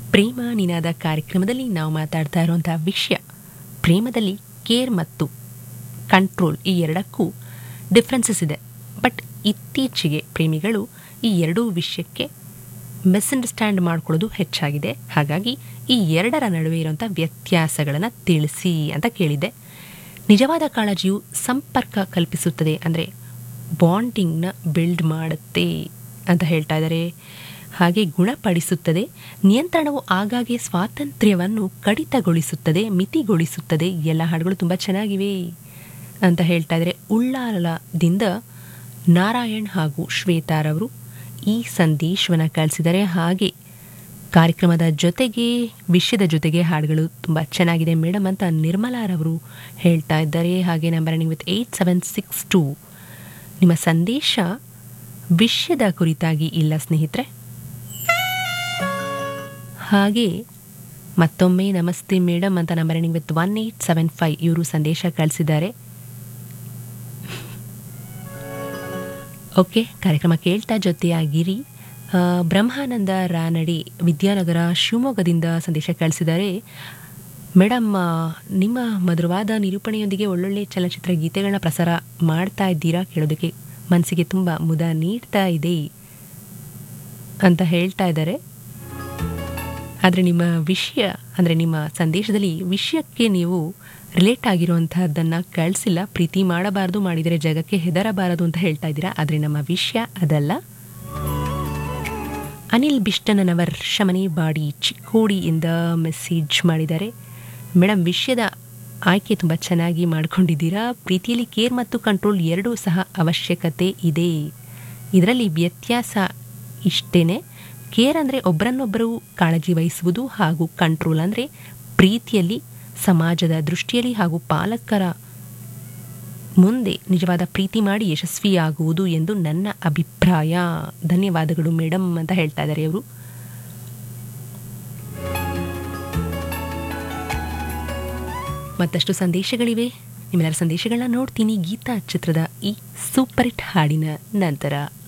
ಪ್ರೇಮ ನಿನಾದ ಕಾರ್ಯಕ್ರಮದಲ್ಲಿ ನಾವು ಮಾತಾಡ್ತಾ ಇರುವಂತಹ ವಿಷಯ ಪ್ರೇಮದಲ್ಲಿ ಕೇರ್ ಮತ್ತು ಕಂಟ್ರೋಲ್ ಈ ಎರಡಕ್ಕೂ ಡಿಫ್ರೆನ್ಸಸ್ ಇದೆ ಬಟ್ ಇತ್ತೀಚೆಗೆ ಪ್ರೇಮಿಗಳು ಈ ಎರಡೂ ವಿಷಯಕ್ಕೆ ಮಿಸ್ಅಂಡರ್ಸ್ಟ್ಯಾಂಡ್ ಮಾಡ್ಕೊಳ್ಳೋದು ಹೆಚ್ಚಾಗಿದೆ ಹಾಗಾಗಿ ಈ ಎರಡರ ನಡುವೆ ಇರುವಂಥ ವ್ಯತ್ಯಾಸಗಳನ್ನು ತಿಳಿಸಿ ಅಂತ ಕೇಳಿದ್ದೆ ನಿಜವಾದ ಕಾಳಜಿಯು ಸಂಪರ್ಕ ಕಲ್ಪಿಸುತ್ತದೆ ಅಂದರೆ ಬಾಂಡಿಂಗ್ನ ಬಿಲ್ಡ್ ಮಾಡುತ್ತೆ ಅಂತ ಹೇಳ್ತಾ ಇದ್ದಾರೆ ಹಾಗೆ ಗುಣಪಡಿಸುತ್ತದೆ ನಿಯಂತ್ರಣವು ಆಗಾಗ್ಗೆ ಸ್ವಾತಂತ್ರ್ಯವನ್ನು ಕಡಿತಗೊಳಿಸುತ್ತದೆ ಮಿತಿಗೊಳಿಸುತ್ತದೆ ಎಲ್ಲ ಹಾಡುಗಳು ತುಂಬ ಚೆನ್ನಾಗಿವೆ ಅಂತ ಹೇಳ್ತಾ ಇದ್ದಾರೆ ಉಳ್ಳಾಲದಿಂದ ನಾರಾಯಣ್ ಹಾಗೂ ಶ್ವೇತಾರವರು ಈ ಸಂದೇಶವನ್ನು ಕಳಿಸಿದ್ದಾರೆ ಹಾಗೆ ಕಾರ್ಯಕ್ರಮದ ಜೊತೆಗೆ ವಿಷಯದ ಜೊತೆಗೆ ಹಾಡುಗಳು ತುಂಬ ಚೆನ್ನಾಗಿದೆ ಮೇಡಮ್ ಅಂತ ನಿರ್ಮಲಾರವರು ಹೇಳ್ತಾ ಇದ್ದಾರೆ ಹಾಗೆ number running with eight seven six two ನಿಮ್ಮ ಸಂದೇಶ ವಿಷಯದ ಕುರಿತಾಗಿ ಇಲ್ಲ ಸ್ನೇಹಿತರೆ ಹಾಗೆ ಮತ್ತೊಮ್ಮೆ ನಮಸ್ತೆ ಮೇಡಮ್ ಅಂತ number running with one eight seven five ಇವರು ಸಂದೇಶ ಕಳಿಸಿದ್ದಾರೆ ಓಕೆ ಕಾರ್ಯಕ್ರಮ ಕೇಳ್ತಾ ಜೊತೆಯಾಗಿರಿ ಆ, ಬ್ರಹ್ಮಾನಂದ ರಾನಡಿ ವಿದ್ಯಾನಗರ ಶಿವಮೊಗ್ಗದಿಂದ ಸಂದೇಶ ಕಳಿಸಿದ್ದಾರೆ ಮೇಡಮ್ ಆ, ನಿಮ್ಮ ಮಧುರವಾದ ನಿರೂಪಣೆಯೊಂದಿಗೆ ಒಳ್ಳೊಳ್ಳೆ ಚಲನಚಿತ್ರ ಗೀತೆಗಳನ್ನ ಪ್ರಸಾರ ಮಾಡ್ತಾ ಇದ್ದೀರಾ ಕೇಳೋದಕ್ಕೆ ಮನಸ್ಸಿಗೆ ತುಂಬ ಮುದ ನೀಡ್ತಾ ಇದೆ ಅಂತ ಹೇಳ್ತಾ ಇದ್ದಾರೆ ಆದರೆ ನಿಮ್ಮ ವಿಷಯ ಅಂದರೆ ನಿಮ್ಮ ಸಂದೇಶದಲ್ಲಿ ವಿಷಯಕ್ಕೆ ನೀವು ರಿಲೇಟ್ ಆಗಿರುವಂತಹದ್ದನ್ನು ಕಳಿಸಿಲ್ಲ ಪ್ರೀತಿ ಮಾಡಬಾರದು ಮಾಡಿದರೆ ಜಗಕ್ಕೆ ಹೆದರಬಾರದು ಅಂತ ಹೇಳ್ತಾ ಇದ್ದೀರಾ ಆದರೆ ನಮ್ಮ ವಿಷಯ ಅದಲ್ಲ ಅನಿಲ್ ಬಿಷ್ಟನವರ್ ಶಮನೆ ಬಾಡಿ ಚಿಕ್ಕೋಡಿಯಿಂದ ಮೆಸೇಜ್ ಮಾಡಿದ್ದಾರೆ ಮೇಡಮ್ ವಿಷಯದ ಆಯ್ಕೆ ತುಂಬ ಚೆನ್ನಾಗಿ ಮಾಡ್ಕೊಂಡಿದ್ದೀರಾ ಪ್ರೀತಿಯಲ್ಲಿ ಕೇರ್ ಮತ್ತು ಕಂಟ್ರೋಲ್ ಎರಡೂ ಸಹ ಅವಶ್ಯಕತೆ ಇದೆ ಇದರಲ್ಲಿ ವ್ಯತ್ಯಾಸ ಇಷ್ಟೇನೆ ಕೇರ್ ಅಂದರೆ ಒಬ್ಬರನ್ನೊಬ್ಬರು ಕಾಳಜಿ ವಹಿಸುವುದು ಹಾಗೂ ಕಂಟ್ರೋಲ್ ಅಂದರೆ ಪ್ರೀತಿಯಲ್ಲಿ ಸಮಾಜದ ದೃಷ್ಟಿಯಲ್ಲಿ ಹಾಗೂ ಪಾಲಕರ ಮುಂದೆ ನಿಜವಾದ ಪ್ರೀತಿ ಮಾಡಿ ಯಶಸ್ವಿಯಾಗುವುದು ಎಂದು ನನ್ನ ಅಭಿಪ್ರಾಯ ಧನ್ಯವಾದಗಳು ಮೇಡಮ್ ಅಂತ ಹೇಳ್ತಾ ಇದ್ದಾರೆ ಅವರು ಮತ್ತಷ್ಟು ಸಂದೇಶಗಳಿವೆ ನಿಮ್ಮೆಲ್ಲರ ಸಂದೇಶಗಳನ್ನ ನೋಡ್ತೀನಿ ಗೀತಾ ಚಿತ್ರದ ಈ ಸೂಪರ್ ಹಿಟ್ ಹಾಡಿನ ನಂತರ